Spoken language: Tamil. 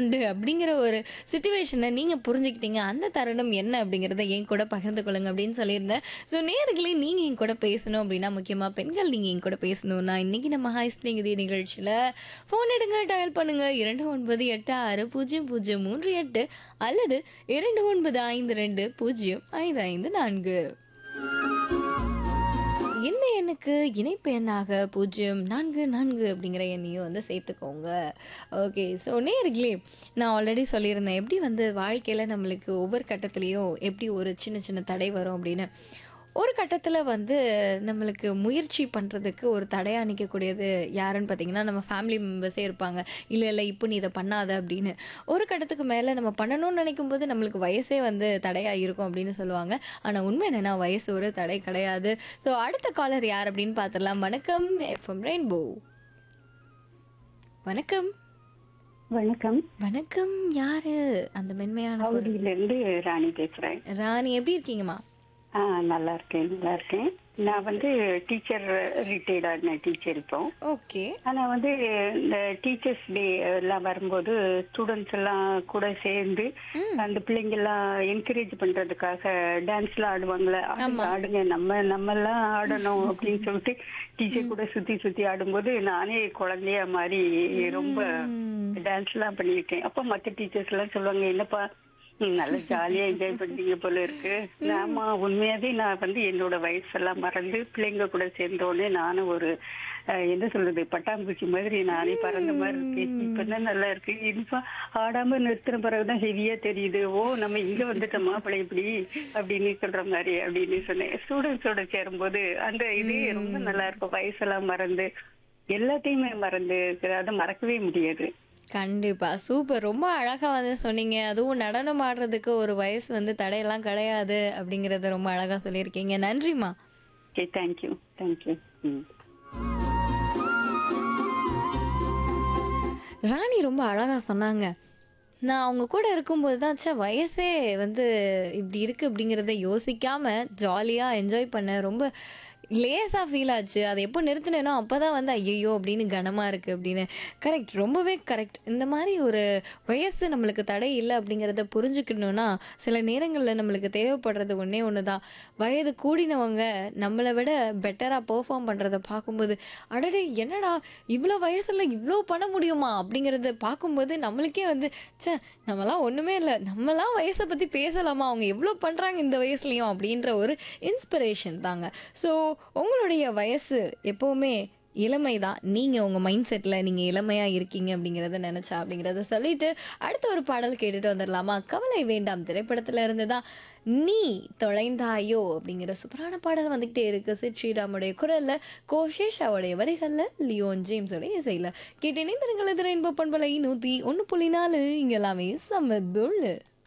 உண்டு அப்படிங்கிற ஒரு சுச்சுவேஷனை நீங்க புரிஞ்சுக்கிட்டீங்க அந்த தருணம் என்ன அப்படிங்கறத என் கூட பகிர்ந்து கொள்ளுங்க அப்படின்னு சொல்லியிருந்தேன் ஸோ நேர்களே நீங்க என் கூட பேசணும் அப்படின்னா முக்கியமா பெண்கள் நீங்க என் கூட பேசணும்னா இன்னைக்கு நம்ம ஹாய் ஸ்நேகிதி நிகழ்ச்சியில ஃபோன் எடுங்க டயல் பண்ணுங்க இரண்டு ஒன்பது எட்டு ஆறு பூஜ்ஜியம் பூஜ்ஜியம் மூன்று எட்டு அல்லது இரண்டு ஒன்பது ஐந்து ரெண்டு பூஜ்ஜியம் ஐந்து ஐந்து நான்கு இந்த எண்ணுக்கு இணைப்பு எண்ணாக பூஜ்ஜியம் நான்கு நான்கு அப்படிங்கிற எண்ணையும் வந்து சேர்த்துக்கோங்க ஓகே ஸோ நேர்களே நான் ஆல்ரெடி சொல்லியிருந்தேன் எப்படி வந்து வாழ்க்கையில் நம்மளுக்கு ஒவ்வொரு கட்டத்துலேயும் எப்படி ஒரு சின்ன சின்ன தடை வரும் அப்படின்னு ஒரு கட்டத்தில் வந்து நம்மளுக்கு முயற்சி பண்ணுறதுக்கு ஒரு தடையாக நிற்கக்கூடியது யாருன்னு பார்த்தீங்கன்னா நம்ம ஃபேமிலி மெம்பர்ஸே இருப்பாங்க இல்லை இல்லை இப்போ நீ இதை பண்ணாத அப்படின்னு ஒரு கட்டத்துக்கு மேலே நம்ம பண்ணணும்னு நினைக்கும் போது நம்மளுக்கு வயசே வந்து தடையாக இருக்கும் அப்படின்னு சொல்லுவாங்க ஆனால் உண்மை என்னன்னா வயசு ஒரு தடை கிடையாது ஸோ அடுத்த காலர் யார் அப்படின்னு பார்த்துடலாம் வணக்கம் எஃப்எம் ரெயின்போ வணக்கம் வணக்கம் வணக்கம் யாரு அந்த மென்மையான குரல். அவதியில இருந்து ராணி பேசுறேன் ராணி எப்படி இருக்கீங்கம்மா ஆ நல்லா இருக்கேன் நல்லா இருக்கேன் நான் வந்து டீச்சர் ரிட்டையர்ட் ஆன டீச்சர் இப்போ ஓகே ஆனா வந்து இந்த டீச்சர்ஸ் டே எல்லாம் வரும்போது ஸ்டூடெண்ட்ஸ் எல்லாம் கூட சேர்ந்து அந்த பிள்ளைங்க எல்லாம் என்கரேஜ் பண்றதுக்காக டான்ஸ் எல்லாம் ஆடுவாங்களே ஆடுங்க, ஆடுங்க நம்ம நம்ம எல்லாம் ஆடணும் அப்படின்னு சொல்லிட்டு டீச்சர் கூட சுத்தி சுத்தி ஆடும்போது நானே குழந்தையா மாதிரி ரொம்ப டான்ஸ் எல்லாம் பண்ணியிருக்கேன் அப்ப மத்த டீச்சர்ஸ் எல்லாம் சொல்லுவாங்க என்னப்பா நீங்க நல்லா ஜாலியா என்ஜாய் பண்ணீங்க போல இருக்கு ஆமா உண்மையாவே நான் வந்து என்னோட வயசெல்லாம் மறந்து பிள்ளைங்க கூட சேர்ந்த உடனே நானும் ஒரு அஹ், என்ன சொல்றது பட்டாம்பூச்சி மாதிரி நானே பறந்த மாதிரி இருக்கேன் இப்ப தான் நல்லா இருக்கு இனிப்பா ஆடாம நிறுத்தின பிறகுதான் ஹெவியா தெரியுது ஓ நம்ம இங்க வந்துட்டோமா அப்படி இப்படி அப்படின்னு சொல்ற மாதிரி அப்படின்னு சொன்னேன் ஸ்டூடெண்ட்ஸோட சேரும்போது அந்த இது ரொம்ப நல்லா இருக்கும் வயசெல்லாம் மறந்து எல்லாத்தையுமே மறந்து அதை மறக்கவே முடியாது கண்டிப்பா சூப்பர் ரொம்ப அழகா வந்து சொன்னீங்க அதுவும் நடனம் ஆடுறதுக்கு ஒரு வயசு வந்து தடையெல்லாம் கிடையாது அப்படிங்கறத ரொம்ப அழகா சொல்லியிருக்கீங்க நன்றிம்மா ஓகே தேங்க்யூ தேங்க்யூ ம் ராணி ரொம்ப அழகா சொன்னாங்க நான் அவங்க கூட இருக்கும்போது தான் ச்சே வயசே வந்து இப்படி இருக்கு அப்படிங்கிறத யோசிக்காம ஜாலியா என்ஜாய் பண்ண ரொம்ப லேசாக ஃபீல் ஆச்சு அதை எப்போ நிறுத்தினேனோ அப்போ தான் வந்து ஐயோ அப்படின்னு கனமாக இருக்குது அப்படின்னு கரெக்ட் ரொம்பவே கரெக்ட் இந்த மாதிரி ஒரு வயசு நம்மளுக்கு தடை இல்லை அப்படிங்கிறத புரிஞ்சுக்கணும்னா சில நேரங்களில் நம்மளுக்கு தேவைப்படுறது ஒன்றே ஒன்று தான் வயது கூடினவங்க நம்மளை விட பெட்டராக பெர்ஃபார்ம் பண்ணுறத பார்க்கும்போது அடடே என்னடா இவ்வளோ வயசில் இவ்வளோ பண்ண முடியுமா அப்படிங்கிறத பார்க்கும்போது நம்மளுக்கே வந்து ச்சே நம்மலாம் ஒன்றுமே இல்லை நம்மலாம் வயசை பற்றி பேசலாமா அவங்க எவ்வளோ பண்ணுறாங்க இந்த வயசுலையும் அப்படின்ற ஒரு இன்ஸ்பிரேஷன் தாங்க ஸோ உங்களுடைய வயசு எப்போவுமே இளமை தான் நீங்கள் உங்கள் மைண்ட் செட்டில் நீங்கள் இளமையாக இருக்கீங்க அப்படிங்கிறத நினச்சா அப்படிங்கிறத சொல்லிட்டு அடுத்த ஒரு பாடல் கேட்டுட்டு வந்துடலாமா கவலை வேண்டாம் திரைப்படத்தில் இருந்து தான் நீ தொலைந்தாயோ அப்படிங்கிற சூப்பரான பாடல் வந்துக்கிட்டே இருக்கு சித் ஸ்ரீராமுடைய குரலில் கோஷேஷாவுடைய வரிகளில் லியோன் ஜேம்ஸோடைய இசையில் கேட்டு இணைந்திருங்கள் இது ரெயின்போ பண்பலை நூற்றி ஒன்று புள்ளி நாலு இங்கே எல்லாமே சமதுள்ளு